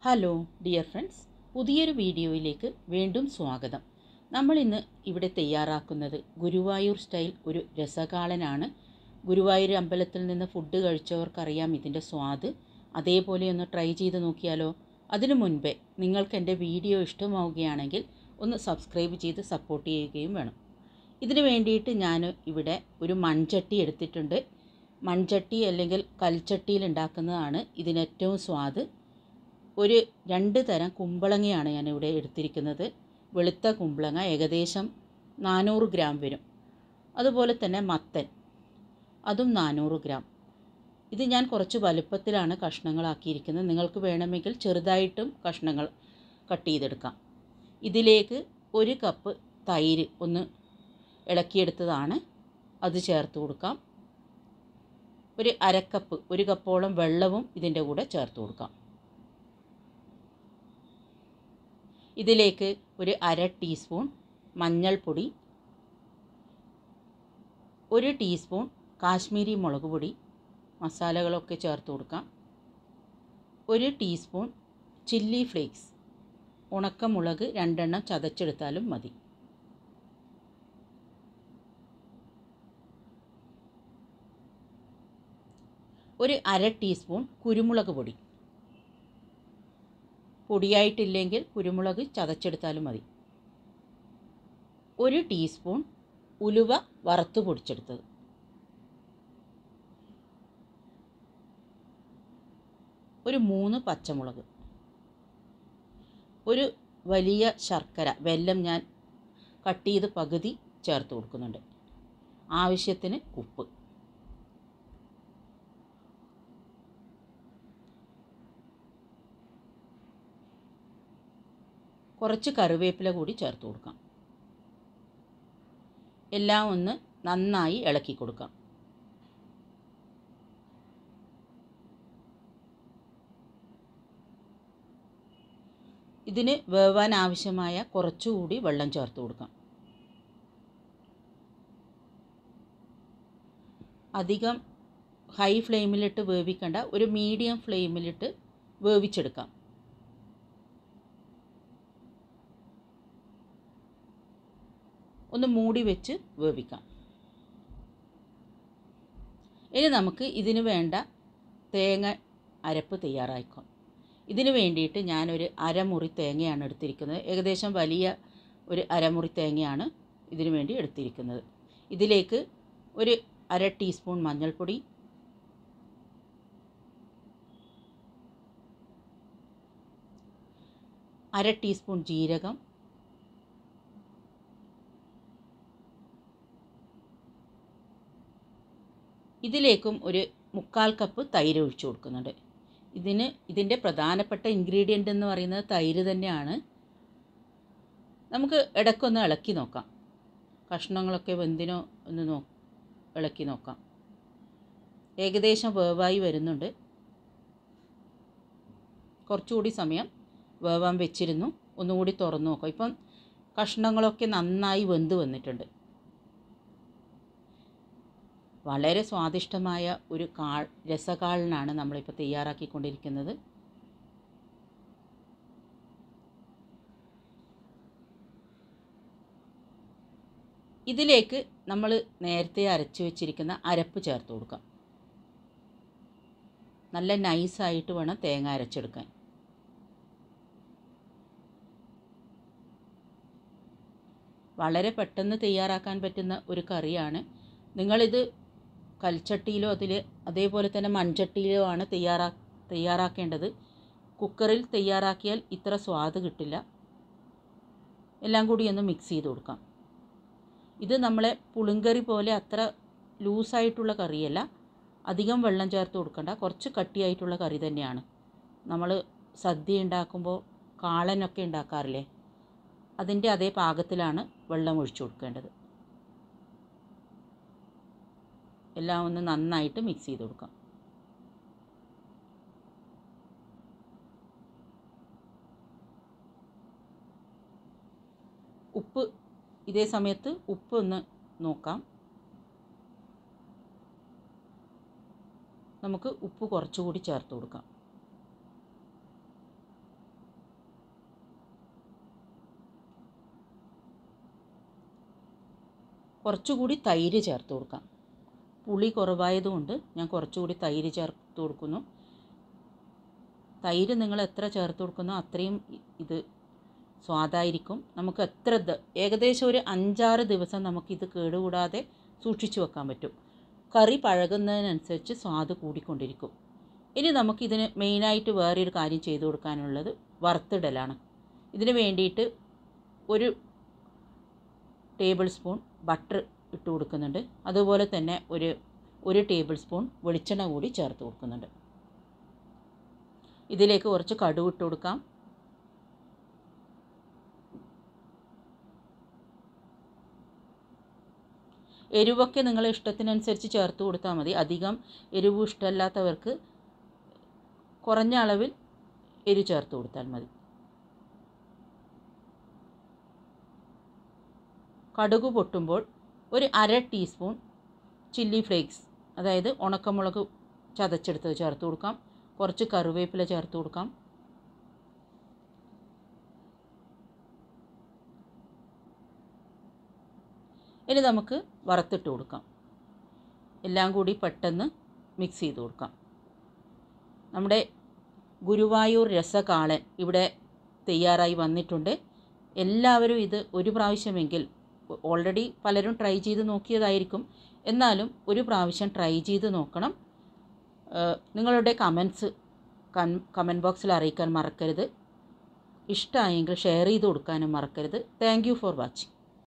hello dear friends പുതിയൊരു വീഡിയോയിലേക്ക് വീണ്ടും സ്വാഗതം നമ്മൾ ഇന്ന് ഇവിടെ തയ്യാറാക്കുന്നത് ഗുരുവായൂർ സ്റ്റൈൽ ഒരു രസകാളനാണ് ഗുരുവായൂർ അമ്പലത്തിൽ നിന്ന് ഫുഡ് കഴിച്ചവർക്കറിയാം ഇതിൻ്റെ സ്വാദ് അതേപോലെ ഒന്ന് ട്രൈ ചെയ്ത് നോക്കിയാലോ അതിനു മുൻപേ നിങ്ങൾക്ക് എൻ്റെ വീഡിയോ ഇഷ്ടമാവുകയാണെങ്കിൽ ഒന്ന് സബ്സ്ക്രൈബ് ചെയ്ത് സപ്പോർട്ട് ചെയ്യുകയും വേണം ഇതിന് വേണ്ടിയിട്ട് ഞാൻ ഇവിടെ ഒരു മൺചട്ടി എടുത്തിട്ടുണ്ട് മൺചട്ടി അല്ലെങ്കിൽ കൽച്ചട്ടിയിൽ ഉണ്ടാക്കുന്നതാണ് ഇതിനേറ്റവും സ്വാദ് ഒരു രണ്ട് തരം കുമ്പളങ്ങയാണ് ഞാനിവിടെ എടുത്തിരിക്കുന്നത് വെളുത്ത കുമ്പളങ്ങ ഏകദേശം നാനൂറ് ഗ്രാം വരും അതുപോലെ തന്നെ മത്തൻ അതും നാനൂറ് ഗ്രാം ഇത് ഞാൻ കുറച്ച് വലുപ്പത്തിലാണ് കഷ്ണങ്ങളാക്കിയിരിക്കുന്നത് നിങ്ങൾക്ക് വേണമെങ്കിൽ ചെറുതായിട്ടും കഷ്ണങ്ങൾ കട്ട് ചെയ്തെടുക്കാം ഇതിലേക്ക് ഒരു കപ്പ് തൈര് ഒന്ന് ഇളക്കിയെടുത്തതാണ് അത് ചേർത്ത് കൊടുക്കാം ഒരു അരക്കപ്പ് ഒരു കപ്പോളം വെള്ളവും ഇതിൻ്റെ കൂടെ ചേർത്ത് കൊടുക്കാം ഇതിലേക്ക് ഒരു അര ടീസ്പൂൺ മഞ്ഞൾപ്പൊടി ഒരു ടീസ്പൂൺ കാശ്മീരി മുളക് പൊടി മസാലകളൊക്കെ ചേർത്ത് കൊടുക്കാം ഒരു ടീസ്പൂൺ ചില്ലി ഫ്ലേക്സ് ഉണക്കമുളക് രണ്ടെണ്ണം ചതച്ചെടുത്താലും മതി ഒരു അര ടീസ്പൂൺ കുരുമുളക് പൊടി പൊടിയായിട്ടില്ലെങ്കിൽ കുരുമുളക് ചതച്ചെടുത്താലും മതി ഒരു ടീസ്പൂൺ ഉലുവ വറുത്ത് പൊടിച്ചെടുത്തത് ഒരു മൂന്ന് പച്ചമുളക് ഒരു വലിയ ശർക്കര വെല്ലം ഞാൻ കട്ട് ചെയ്ത് പകുതി ചേർത്ത് കൊടുക്കുന്നുണ്ട് ആവശ്യത്തിന് ഉപ്പ് കുറച്ച് കറിവേപ്പില കൂടി ചേർത്ത് കൊടുക്കാം എല്ലാം ഒന്ന് നന്നായി ഇളക്കി കൊടുക്കാം ഇതിന് വേവാൻ ആവശ്യമായ കുറച്ചുകൂടി വെള്ളം ചേർത്ത് കൊടുക്കാം അധികം ഹൈ ഫ്ലെയിമിലിട്ട് വേവിക്കേണ്ട ഒരു മീഡിയം ഫ്ലെയിമിലിട്ട് വേവിച്ചെടുക്കാം ഒന്ന് മൂടി വെച്ച് വേവിക്കാം ഇനി നമുക്ക് ഇതിന് വേണ്ട തേങ്ങ അരപ്പ് തയ്യാറാക്കാം ഇതിന് വേണ്ടിയിട്ട് ഞാനൊരു അരമുറി തേങ്ങയാണ് എടുത്തിരിക്കുന്നത് ഏകദേശം വലിയ ഒരു അരമുറി തേങ്ങയാണ് ഇതിനു വേണ്ടി എടുത്തിരിക്കുന്നത് ഇതിലേക്ക് ഒരു അര ടീസ്പൂൺ മഞ്ഞൾപ്പൊടി അര ടീസ്പൂൺ ജീരകം ഇതിലേക്കും ഒരു മുക്കാൽ കപ്പ് തൈര് ഒഴിച്ചു കൊടുക്കുന്നുണ്ട് ഇതിന് ഇതിൻ്റെ പ്രധാനപ്പെട്ട ഇൻഗ്രീഡിയൻ്റ് എന്ന് പറയുന്നത് തൈര് തന്നെയാണ് നമുക്ക് ഇടയ്ക്കൊന്ന് ഇളക്കി നോക്കാം കഷ്ണങ്ങളൊക്കെ വെന്തിനോ ഒന്ന് നോ ഇളക്കി നോക്കാം ഏകദേശം വേവായി വരുന്നുണ്ട് കുറച്ചുകൂടി സമയം വേവാൻ വെച്ചിരുന്നു ഒന്നുകൂടി തുറന്നു നോക്കാം ഇപ്പം കഷ്ണങ്ങളൊക്കെ നന്നായി വെന്ത് വന്നിട്ടുണ്ട് വളരെ സ്വാദിഷ്ടമായ ഒരു കാൾ രസകാളനാണ് നമ്മളിപ്പോൾ തയ്യാറാക്കിക്കൊണ്ടിരിക്കുന്നത് ഇതിലേക്ക് നമ്മൾ നേരത്തെ അരച്ചു വെച്ചിരിക്കുന്ന അരപ്പ് ചേർത്ത് കൊടുക്കാം നല്ല നൈസായിട്ട് വേണം തേങ്ങ അരച്ചെടുക്കാൻ വളരെ പെട്ടെന്ന് തയ്യാറാക്കാൻ പറ്റുന്ന ഒരു കറിയാണ് നിങ്ങളിത് കൽച്ചട്ടിയിലോ അതിൽ അതേപോലെ തന്നെ മൺചട്ടിയിലോ ആണ് തയ്യാറാ തയ്യാറാക്കേണ്ടത് കുക്കറിൽ തയ്യാറാക്കിയാൽ ഇത്ര സ്വാദ് കിട്ടില്ല എല്ലാം കൂടി ഒന്ന് മിക്സ് ചെയ്ത് കൊടുക്കാം ഇത് നമ്മളെ പുളിങ്കറി പോലെ അത്ര ലൂസായിട്ടുള്ള കറിയല്ല അധികം വെള്ളം ചേർത്ത് കൊടുക്കണ്ട കുറച്ച് കട്ടിയായിട്ടുള്ള കറി തന്നെയാണ് നമ്മൾ സദ്യ ഉണ്ടാക്കുമ്പോൾ കാളനൊക്കെ ഉണ്ടാക്കാറില്ലേ അതിൻ്റെ അതേ പാകത്തിലാണ് വെള്ളം ഒഴിച്ചു കൊടുക്കേണ്ടത് എല്ലാം ഒന്ന് നന്നായിട്ട് മിക്സ് ചെയ്ത് കൊടുക്കാം ഉപ്പ് ഇതേ സമയത്ത് ഉപ്പ് ഒന്ന് നോക്കാം നമുക്ക് ഉപ്പ് കുറച്ചുകൂടി ചേർത്ത് കൊടുക്കാം കുറച്ചുകൂടി തൈര് ചേർത്ത് കൊടുക്കാം പുളി കുറവായതുകൊണ്ട് ഞാൻ കുറച്ചുകൂടി തൈര് ചേർത്ത് കൊടുക്കുന്നു തൈര് നിങ്ങൾ എത്ര ചേർത്ത് കൊടുക്കുന്നോ അത്രയും ഇത് സ്വാദായിരിക്കും നമുക്ക് എത്ര ദ- ഏകദേശം ഒരു അഞ്ചാറ് ദിവസം നമുക്കിത് കേടുകൂടാതെ സൂക്ഷിച്ചു വെക്കാൻ പറ്റും കറി പഴകുന്നതിനനുസരിച്ച് സ്വാദ് കൂടിക്കൊണ്ടിരിക്കും ഇനി നമുക്കിതിന് മെയിനായിട്ട് വേറൊരു കാര്യം ചെയ്തു കൊടുക്കാനുള്ളത് വറുത്തിടലാണ് ഇതിന് വേണ്ടിയിട്ട് ഒരു ടേബിൾ സ്പൂൺ ബട്ടർ ഇട്ട് കൊടുക്കുന്നുണ്ട് അതുപോലെ തന്നെ ഒരു ഒരു ടേബിൾ സ്പൂൺ വെളിച്ചെണ്ണ കൂടി ചേർത്ത് കൊടുക്കുന്നുണ്ട് ഇതിലേക്ക് കുറച്ച് കടുക് ഇട്ട് കൊടുക്കാം എരിവൊക്കെ നിങ്ങളെ ഇഷ്ടത്തിനനുസരിച്ച് ചേർത്ത് കൊടുത്താൽ മതി അധികം എരിവ് ഇഷ്ടമല്ലാത്തവർക്ക് കുറഞ്ഞ അളവിൽ എരി ചേർത്ത് കൊടുത്താൽ മതി കടുക് പൊട്ടുമ്പോൾ ഒരു അര ടീസ്പൂൺ ചില്ലി ഫ്ലേക്സ് അതായത് ഉണക്കമുളക് ചതച്ചെടുത്തത് ചേർത്ത് കൊടുക്കാം കുറച്ച് കറിവേപ്പില ചേർത്ത് കൊടുക്കാം ഇനി നമുക്ക് വറുത്തിട്ട് കൊടുക്കാം എല്ലാം കൂടി പെട്ടെന്ന് മിക്സ് ചെയ്ത് കൊടുക്കാം നമ്മുടെ ഗുരുവായൂർ രസകാളൻ ഇവിടെ തയ്യാറായി വന്നിട്ടുണ്ട് എല്ലാവരും ഇത് ഒരു പ്രാവശ്യമെങ്കിൽ ഓൾറെഡി പലരും ട്രൈ ചെയ്ത് നോക്കിയതായിരിക്കും എന്നാലും ഒരു പ്രാവശ്യം ട്രൈ ചെയ്ത് നോക്കണം ഏഹ് നിങ്ങളുടെ കമൻസ് കമൻറ്റ് ബോക്സിൽ അറിയിക്കാൻ മറക്കരുത് ഇഷ്ടമായെങ്കിൽ ഷെയർ ചെയ്ത് കൊടുക്കാനും മറക്കരുത് താങ്ക് യു ഫോർ വാച്ചിങ്